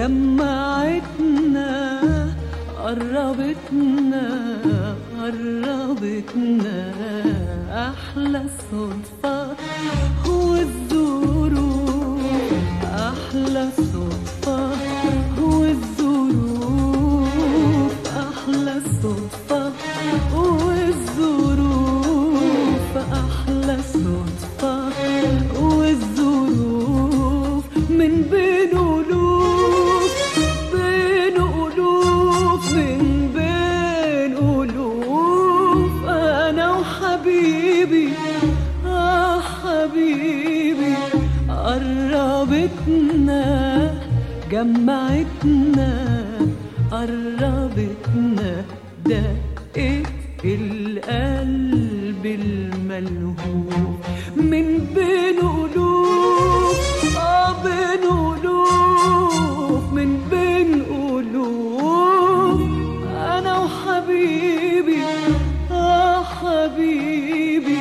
جمعتنا قربتنا قربتنا أحلى الصدفة والظروف أحلى الصدفة والظروف أحلى الصدفة والظروف أحلى الصدفة والظروف من بين ألوف بين ألوف من بين ألوف أنا وحبيبي آه حبيبي قربتنا جمعتنا قربتنا دقت القلب الملهوف من بين ألوف آه بين ألوف من بين ألوف أنا وحبيبي آه حبيبي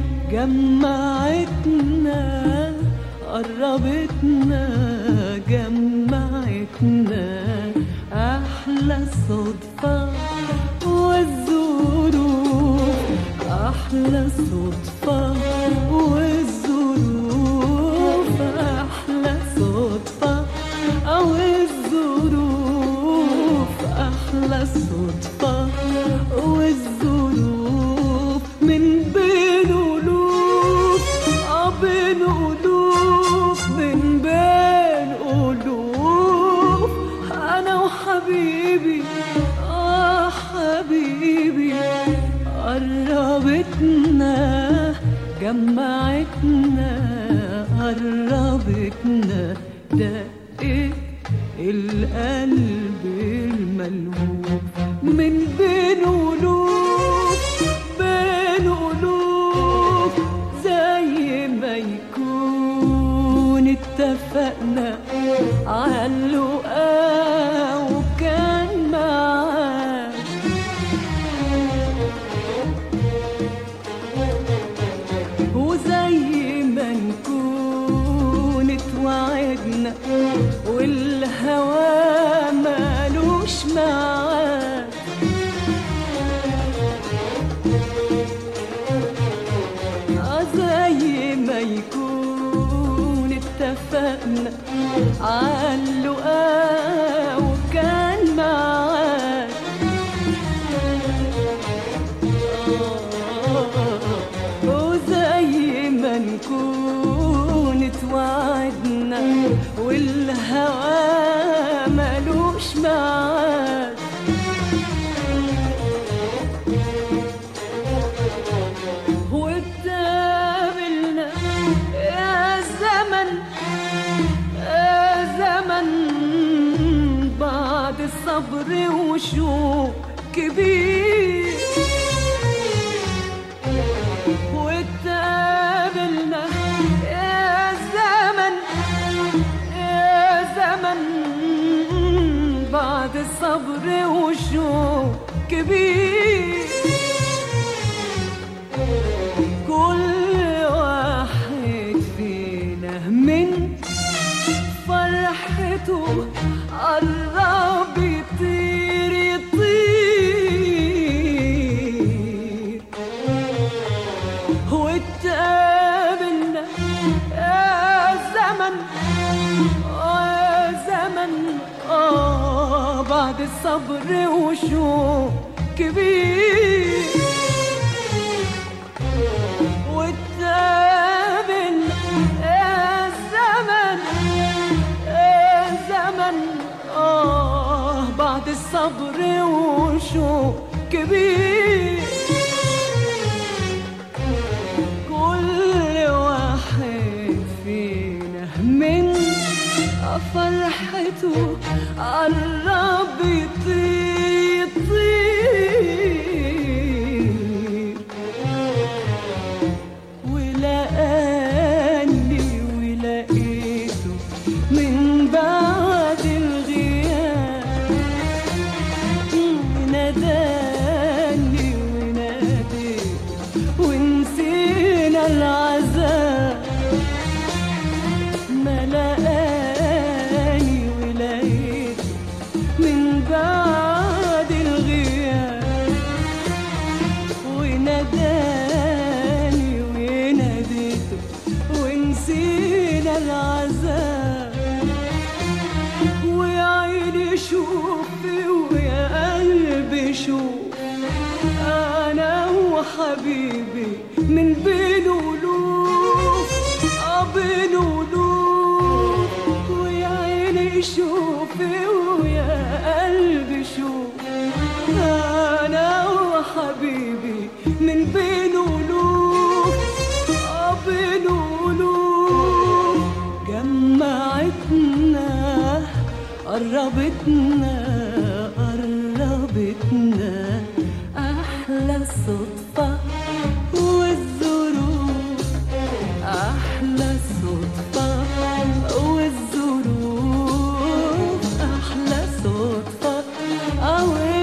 جمعتنا قربتنا جمعتنا أحلى الصدفة والظروف أحلى الصدفة والظروف أحلى صدفة أو الظروف أحلى الصدفة والظروف من بين ألوف آه بين ألوف من بين ألوف أنا وحبيبي آه حبيبي قربتنا جمعتنا قربتنا دقت القلب الملهوف من بين ألوف بين ألوف زي ما يكون اتفقنا على اللقاء وكان معاك وزي ما نكون اتوعدنا والهوى مالوش معاك آه زي ما يكون اتفقنا على اللقاء وكان معاك وزي ما نكون اتوعدنا والهوى مالوش معاك واتقابلنا يا زمن يا زمن بعد الصبر وشوق كبير واتقابلنا يا زمن يا زمن بعد الصبر وشوق كبير كل واحد فينا من فرحته قرب يطير يطير واتقابلنا يا زمن آه يا زمن آه بعد الصبر وشوق كبير واتقابلنا يا زمن يا زمن آه بعد الصبر وشوق كبير كل واحد فينا من فرحته قرب يطير يطير ولقاني ولقيته من بعد الغياب ناداني وناديته ونسينا العذاب ما لقاني ولقيته نشوف انا وحبيبي من بين الوف اه بين الوف ويا عيني شوفي ويا قلبي شوف انا وحبيبي من بين الوف اه بين الوف جمعتنا قربتنا قربتنا أحلى صدفة والظروف أحلى صدفة والظروف أحلى صدفة أو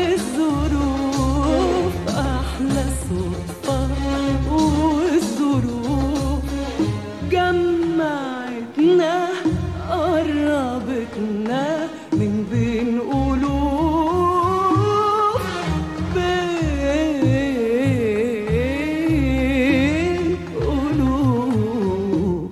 الظروف أحلى صدفة والظروف جمعتنا قربتنا من بين قلوب بين قلوب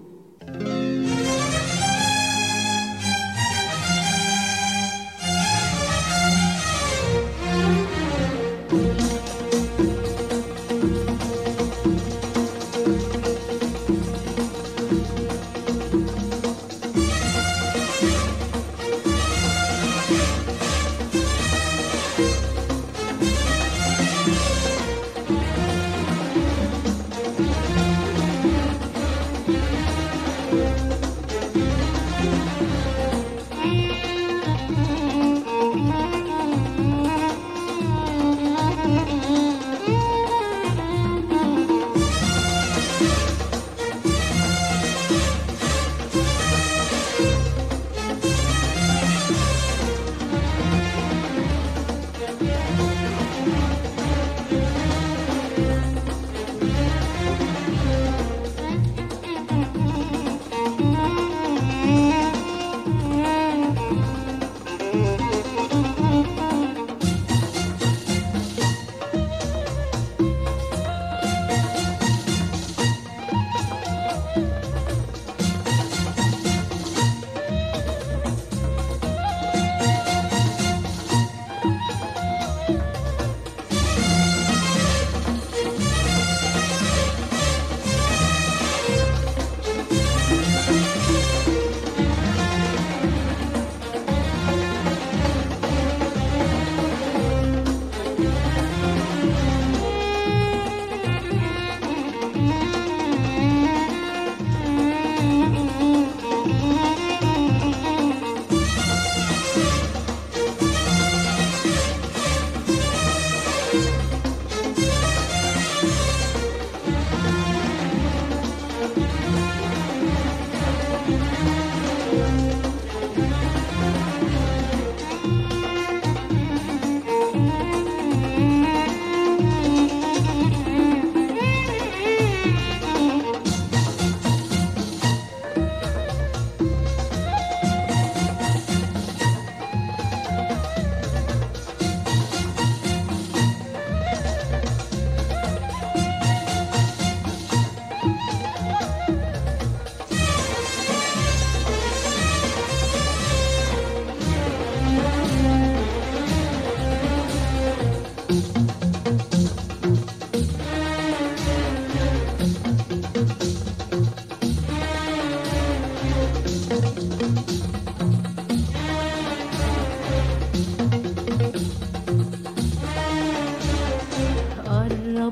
قرب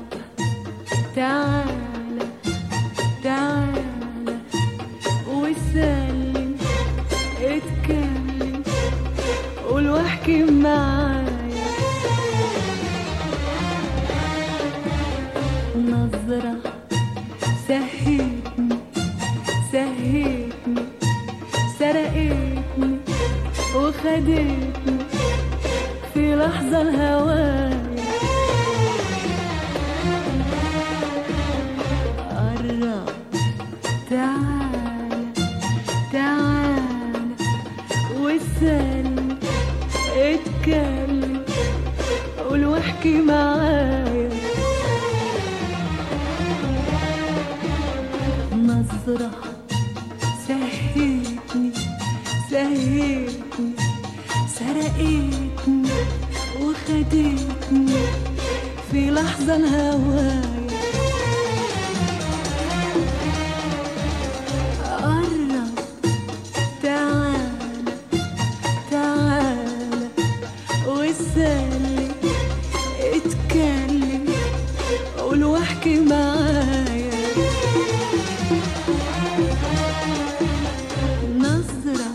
تعالى تعالى وسلم اتكلم قول واحكي معايا نظرة سهيتني سهيتني سرقتني وخدتني في لحظة الهوايا قرب تعالى تعالى واسألني اتكلم قول واحكي معايا نظرة سهيتني سهيتني سرقتني وخدتني وخدتني في لحظة الهوايا قرب تعالى تعالى واسألني اتكلم قول واحكي معايا نظرة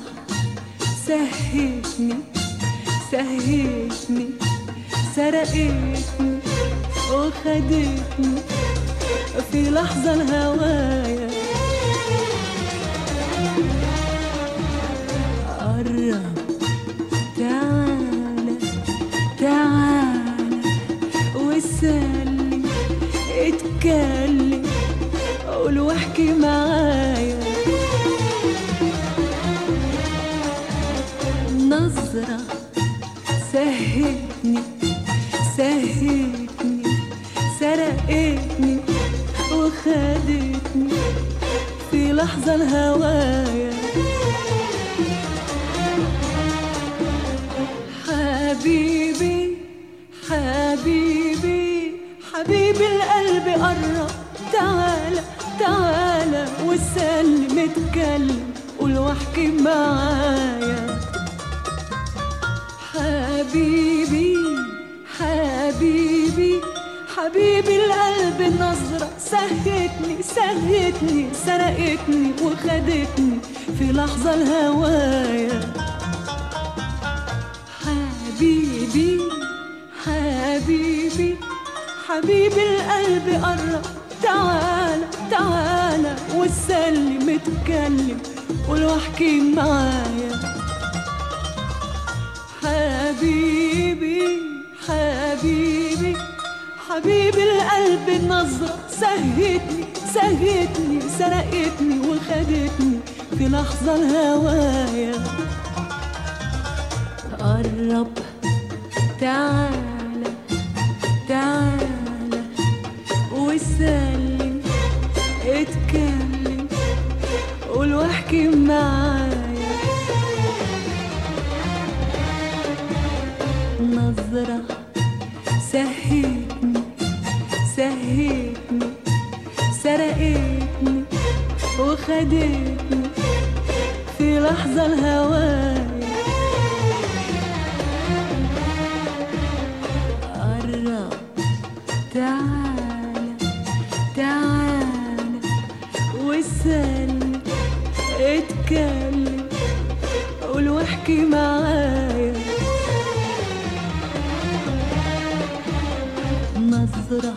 سهتني سهتني سرقتني وخدتني في لحظة الهوايا قرب تعالى تعالى واسألني اتكلم قول واحكي معايا نظرة سهتني سهتني سرقتني وخدتني في لحظة الهوايا حبيبي حبيبي حبيبي القلب قرب تعالى تعالى وسلم اتكلم قول واحكي معايا حبيبي حبيبي حبيبي القلب نظرة سهتني سهتني سرقتني وخدتني في لحظة الهوايا حبيبي حبيبي حبيبي القلب قرب تعالى تعالى وسلم اتكلم قول واحكي معايا حبيبي حبيبي حبيبي القلب نظرة سهتني سهتني سرقتني وخدتني في لحظة الهوايا قرب تعالى تعالى وسلم اتكلم قول واحكي معايا نظرة سهتني سهتني سرقتني وخدتني في لحظة الهوايا قرب تعالى تعالى واسألني اتكلم قول واحكي معايا نظرة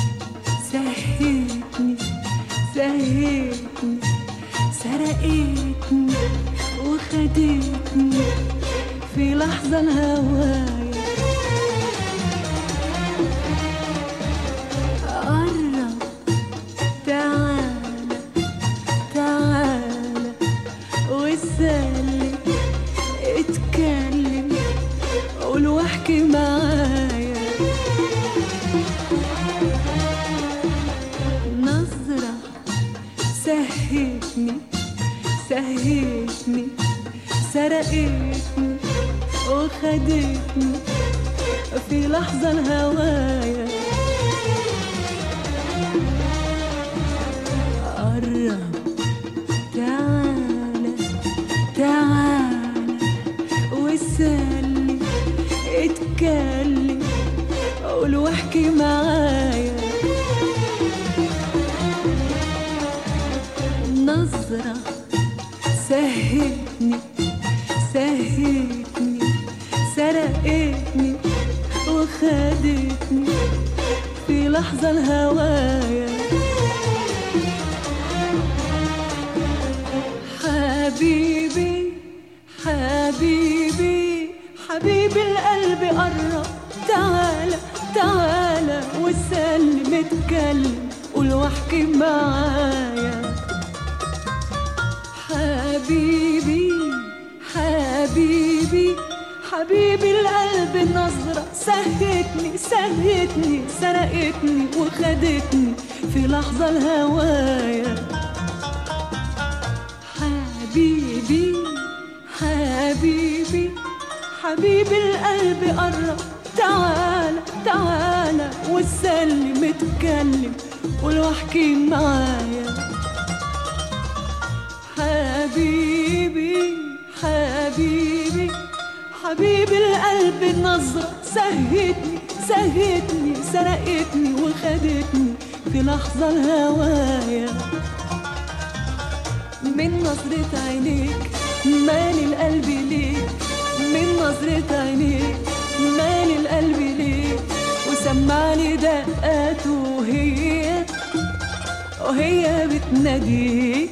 سهتني سهتني سرقتني وخدتني في لحظة الهوايا قرب تعالى تعالى واسألني اتكلم قول واحكي معايا نظرة سهتني سهتني سرقتني وخدتني في لحظة الهوايا قرب تعالى تعالى واسألني اتكلم قول واحكي معايا نظرة سهتني سهتني سرقتني وخدتني في لحظة الهوايا حبيبي حبيبي حبيبي القلب قرب تعالى تعالى وسلم اتكلم قول واحكي معايا حبيبي حبيبي حبيبي القلب نظرة سهتني سهتني سرقتني وخدتني في لحظة الهوايا حبيبي حبيبي حبيبي القلب قرب تعالى تعالى وسلم اتكلم قول واحكي معايا حبيبي حبيبي حبيبي القلب النظرة سهتني سهتني سرقتني وخدتني في لحظة الهوايا من نظرة عينيك مال القلب ليك من نظرة عينيك مال القلب ليك وسمعني دقاته وهي وهي بتناديك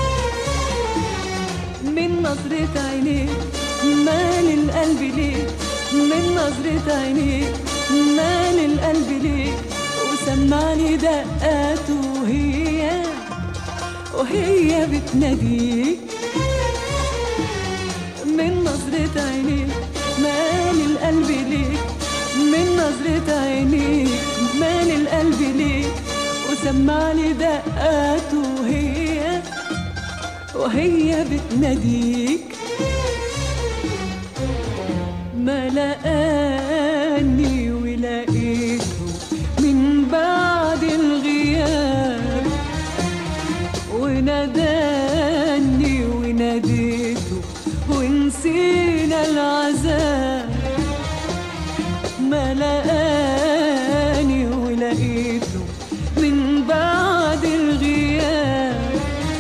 من نظرة عينيك مال القلب ليك من نظرة عينيك مال القلب ليك وسمعني دقاته وهي وهي بتناديك من نظرة عينيك مال القلب ليك من نظرة عينيك مال القلب ليك وسمعني دقاته وهي وهي بتناديك ما لقاني ولقيته من بعد الغياب وناداني وناديته ونسينا العذاب ما لقاني ولقيته من بعد الغياب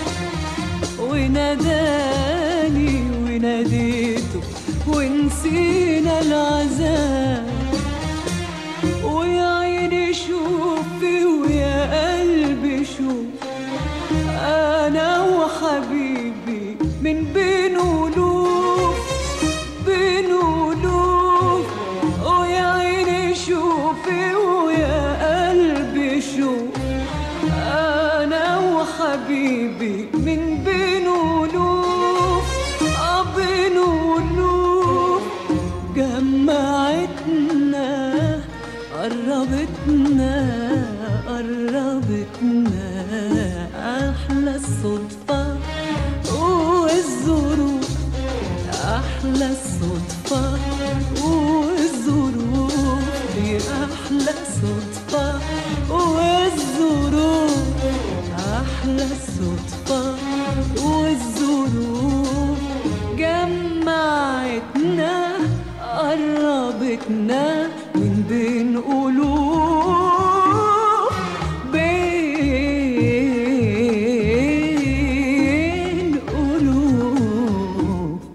وناداني وناديته ونسينا العذاب ويا عيني شوفي ويا قلبي شوف انا وحبيبي من بين ألوف بين ألوف ويا عيني شوفي ويا قلبي شوف أنا وحبيبي من بين ألوف آه بين ألوف جمعتنا قربتنا قربتنا أحلى الصدفة والظروف أحلى الصدفة والظروف دي أحلى صدفة والظروف أحلى الصدفة والظروف جمعتنا قربتنا من بين قلوب بين قلوب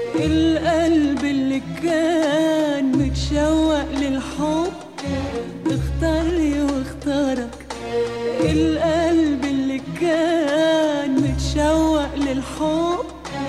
القلب اللي كان متشوق للحب اختارني واختارك القلب اللي كان متشوق للحب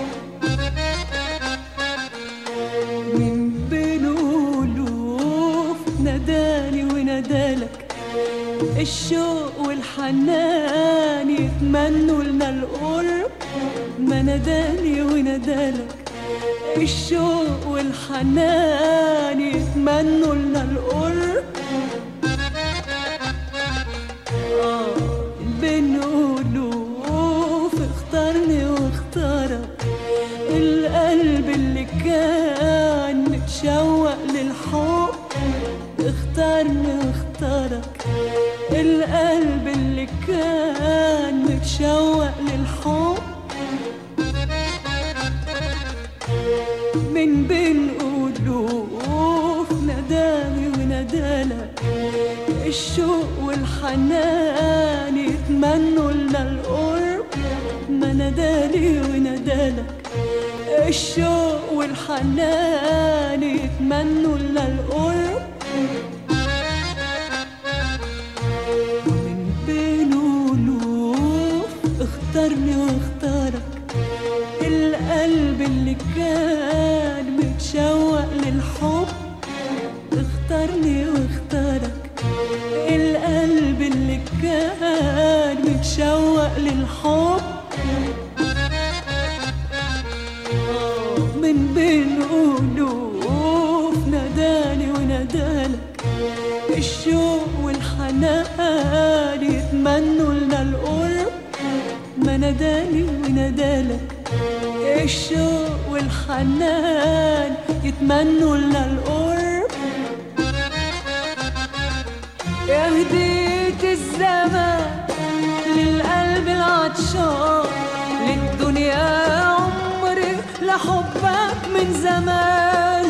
من بين ألوف ناداني ونادالك الشوق والحنان يتمنوا لنا القرب ما ناداني ونادالك الشوق والحنان يتمنوا لنا القرب آه، بين ألوف اختارني واختارك القلب اللي كان متشوق للحب اختارني واختارك القلب اللي كان متشوق للحب من بين ألوف ناداني ونادالك الشوق والحنان يتمنوا لنا القرب ما نادالي ونادالك الشوق والحنان يتمنوا لنا القرب من بين ألوف اختارني واختارك القلب اللي كان متشوق للحب اختارني واختارك القلب اللي كان متشوق للحب من بين ألوف ناداني ونادالك الشوق والحنان يتمنوا لنا القرب ما ناداني ونادالك الشوق والحنان يتمنوا لنا القرب يا هديت الزمان للقلب العطشان للدنيا عمري لحبك من زمان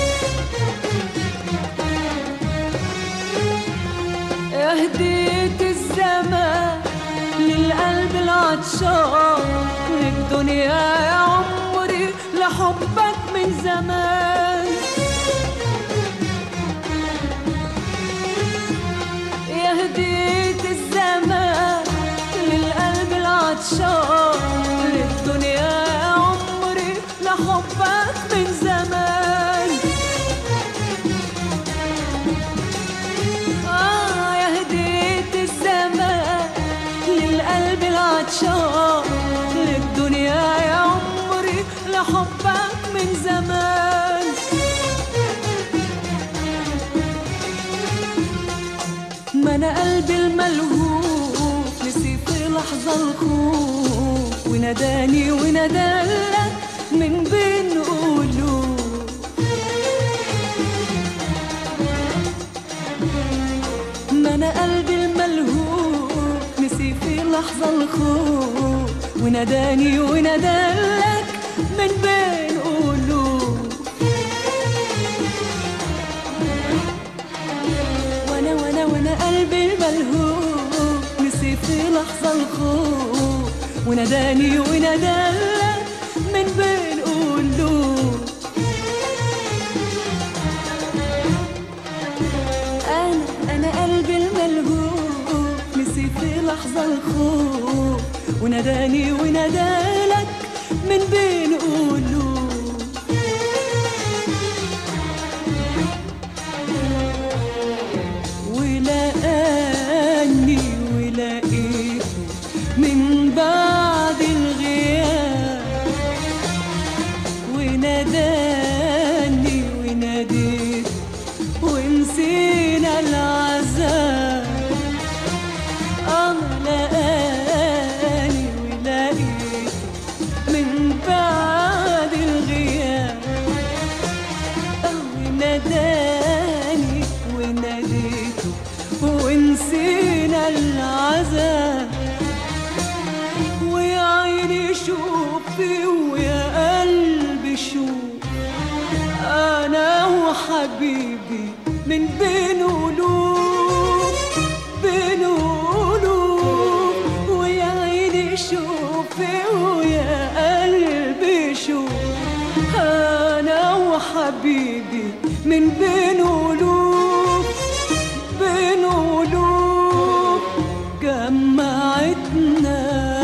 يا هديت الزمان للقلب العطشان للدنيا يا عمري لحبك من زمان يا هديت الزمان للقلب العطشان للدنيا يا عمري لحبك من زمان آه يا هديت الزمان للقلب العطشان للدنيا يا عمري لحبك من زمان ما انا قلبي الملهوف نسي في لحظة الخوف وناداني ونادالك من بين قلوب ما انا قلبي الملهوف نسي في لحظة الخوف وناداني ونادالك من بين قلوب وانا وانا وانا قلبي الملهوف نسي في لحظة الخوف وناداني ونادالك من بين قلوب انا انا قلبي الملهوف نسي في لحظة الخوف وناداني ونادالك من بين قلوب ولقاني ولقيته من بعد الغياب وناداني وناديته ونسينا العذاب أنا لقاني ولقيته من بعد الغياب وناداني وناديته ونسينا العذاب ويا عيني شوفي ويا قلبي شوف انا وحبيبي من بين قلوب بين قلوب ويا عيني شوفي ويا قلبي شوف حبيبي من بين قلوب بين قلوب جمعتنا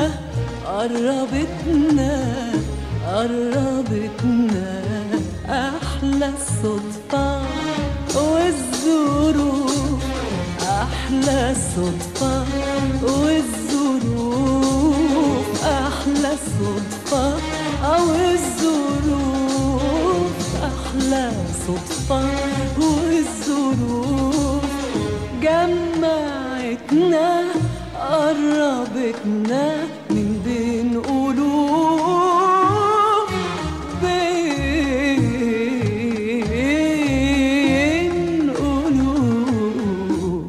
قربتنا قربتنا أحلى الصدفة والظروف أحلى الصدفة والظروف أحلى الصدفة أو الظروف أحلى صدفة والظروف جمعتنا قربتنا من بين قلوب بين قلوب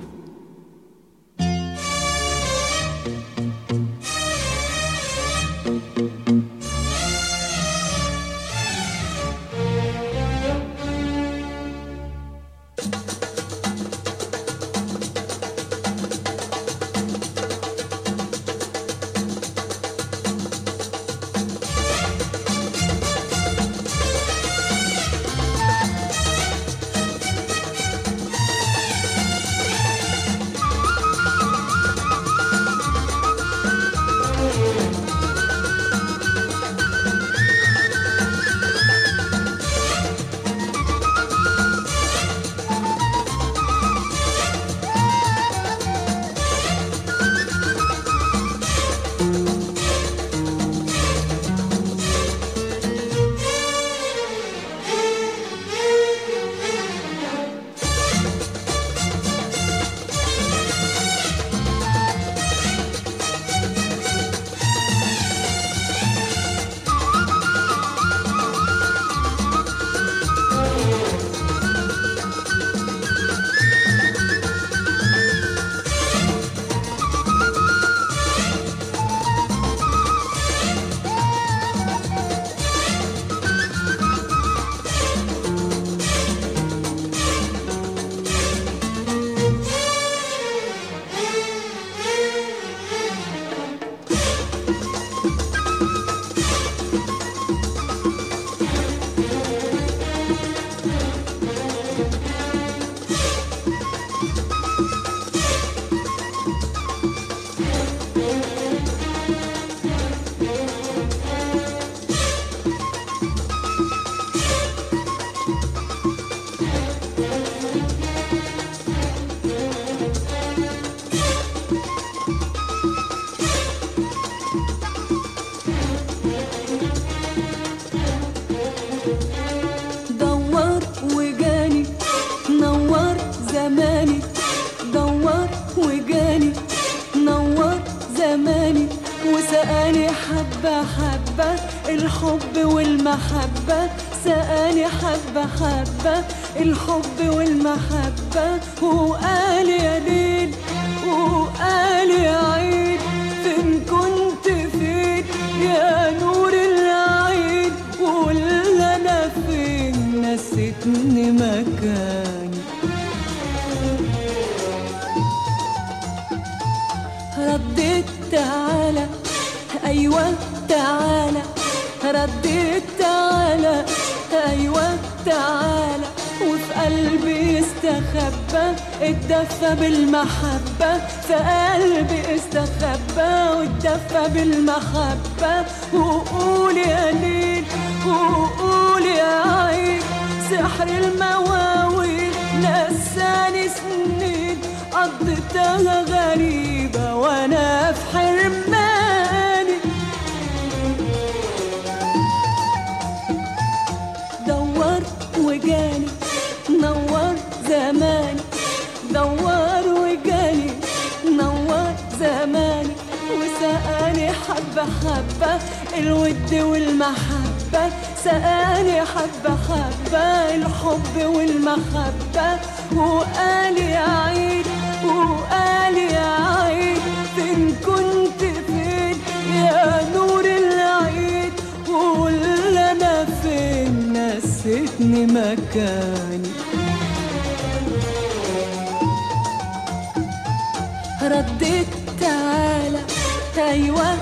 دور وجاني نور زماني دور وجاني نور زماني وسقاني حبة حبة الحب والمحبة سقاني حبة حبة الحب والمحبة وقال يا ليل وقال يا عيد فين كنت فين يا نور العين قول انا فين نسيتني مكاني رديت تعالى ايوه تعالى رديت تعالى ايوه تعالى وفي قلبي استخبى اتدفى بالمحبة في قلبي استخبى واتدفى بالمحبة وقول يا ليل وقول يا عين سحر المواويل نساني سنين قضيتها غريبة وانا في حرماني دور وجاني نور زماني دور وجاني نور زماني وسقاني حبة حبة الود والمحبة سقاني حبة حبة الحب والمحبة وقال يا عيد وقال يا عيد فين كنت فين يا نور العيد قول انا فين نسيتني مكاني رديت تعالى ايوه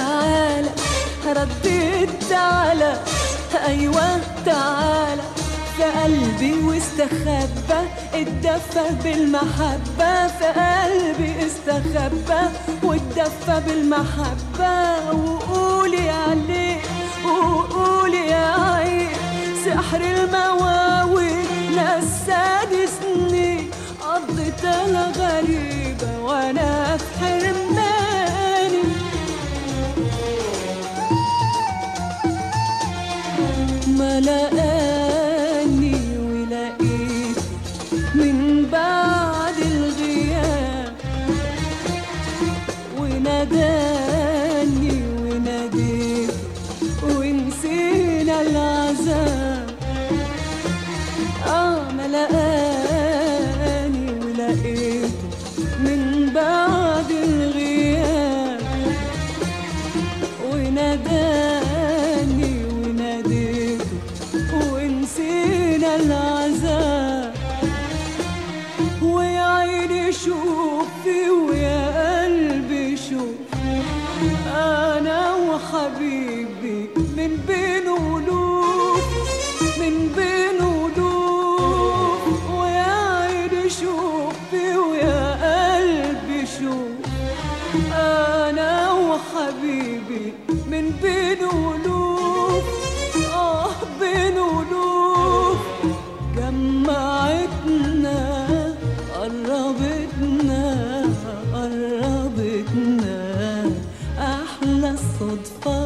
تعالى رديت تعالى ايوه تعالى في قلبي واستخبى اتدفى بالمحبة في قلبي استخبى واتدفى بالمحبة وقولي عليه وقولي يا عين سحر المواوي نساني سنين قضيتها غريبة وانا في حرماني ما لقاني ولقيت من بعد الغياب وناداني وناديت ونسينا العذاب اه ما لقاني ولقيت من بعد الغياب وناداني وناديته ونسينا العذاب ويا عيني شوفي ويا قلبي شوفي انا وحبيبي من بين قلوب من بين قلوب ويا عيني شوفي ويا قلبي شوفي أنا وحبيبي من بين قلوب آه بين قلوب جمعتنا قربتنا قربتنا أحلى الصدفة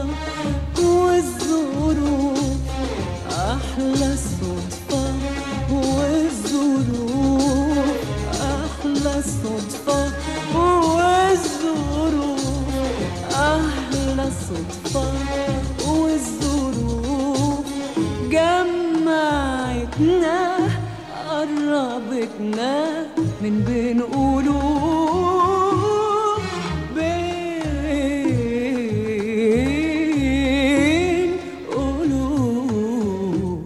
والظروف أحلى الصدفة والظروف أحلى الصدفة والظروف أحلى الصدفة والظروف جمعتنا قربتنا من بين قلوب بين قلوب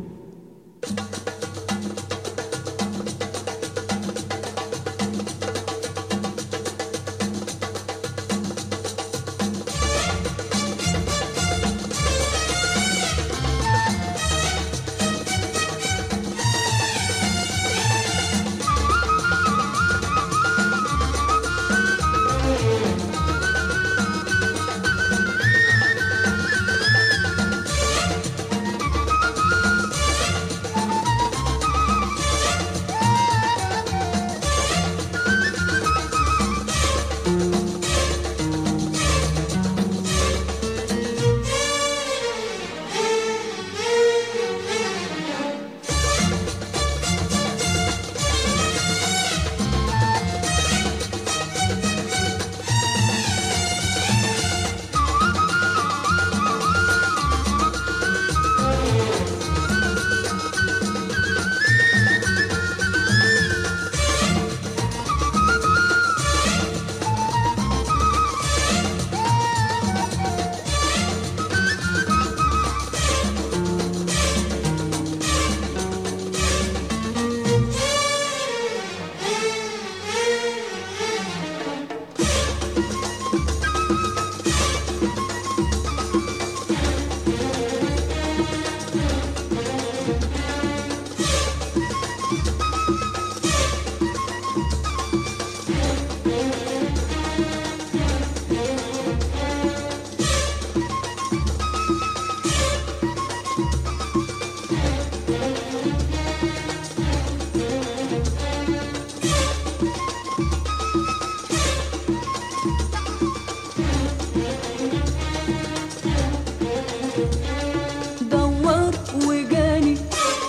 دور وجاني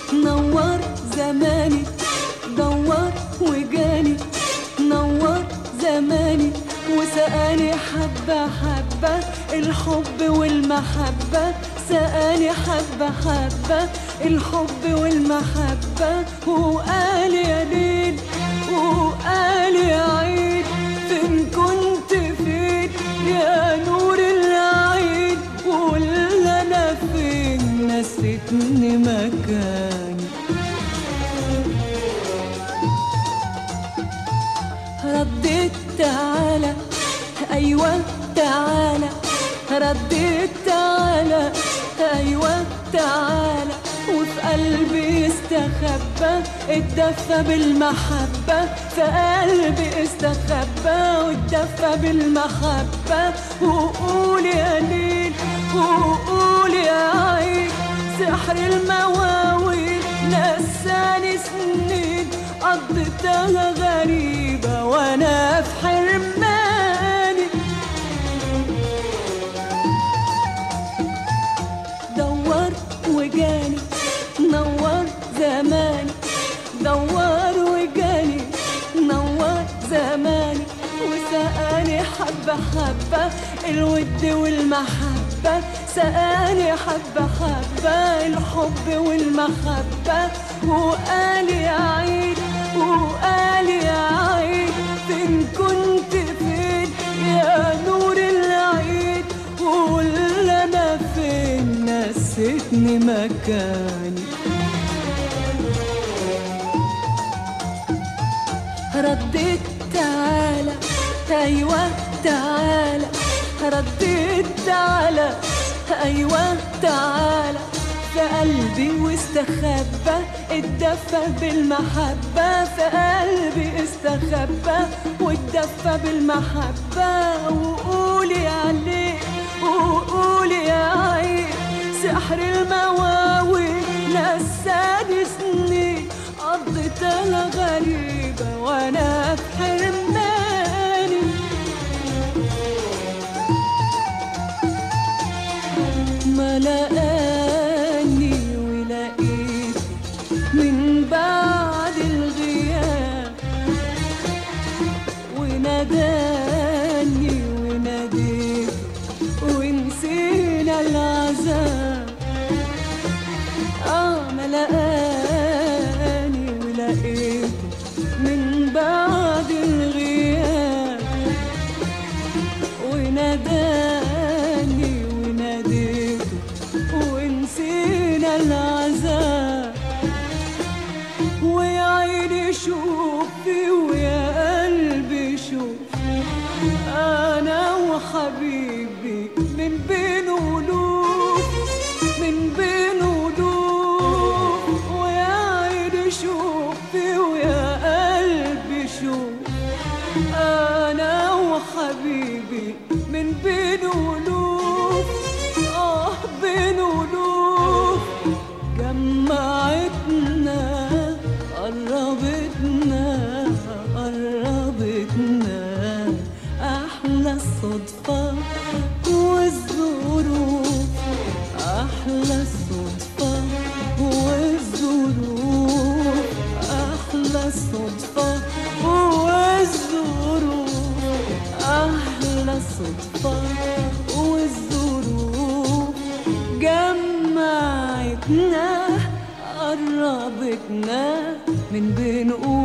نور زماني دور وجاني نور زماني وسقاني حبة حبة الحب والمحبة سقاني حبة حبة الحب والمحبة وقال يا ليل وقال يا عيد فين كنت فين يا نور العين قول انا فين نسيتني مكاني رديت تعالى ايوه تعالى رديت تعالى ايوه تعالى وفي قلبي است واستخبى اتدفى بالمحبة في قلبي استخبى واتدفى بالمحبة وقول يا ليل وقول يا عين سحر المواويل نساني سنين قضيتها غريبة وانا في حرماني دور وجاني نور زماني دور وجاني نور زماني وسقاني حبة حبة الود والمحبة سقاني حبة حبة الحب والمحبة وقال يا عيد وقال يا عيد فين كنت فين يا نور العيد قول انا فين نسيتني مكاني رديت تعالى ايوه تعالى رديت تعالى ايوه تعالى في قلبي واستخبى اتدفى بالمحبة في قلبي استخبى واتدفى بالمحبة وقولي عليه وقولي يا عين سحر المواوي نساني سنين قضيتها غريبة وانا في حرماني ما لقاني ولقيت من بعد الغياب وناداني وناديت ونسينا العذاب اه ما لقاني ولقيت من بعد الغياب وناداني وناديته ونسينا العذاب ويا عيني شوفي ويا قلبي شوفي انا وحبيبي من بين قلوب من بين قلوب ويا عيني شوفي ويا قلبي شوف انا وحبيبي من بين قلوب اه بين قلوب جمعتنا قربتنا قربتنا احلى الصدفة والظروف احلى الصدفة والظروف احلى الصدفة والظروف احلى الصدفة والظروف جمعتنا قربتنا من بين قلوب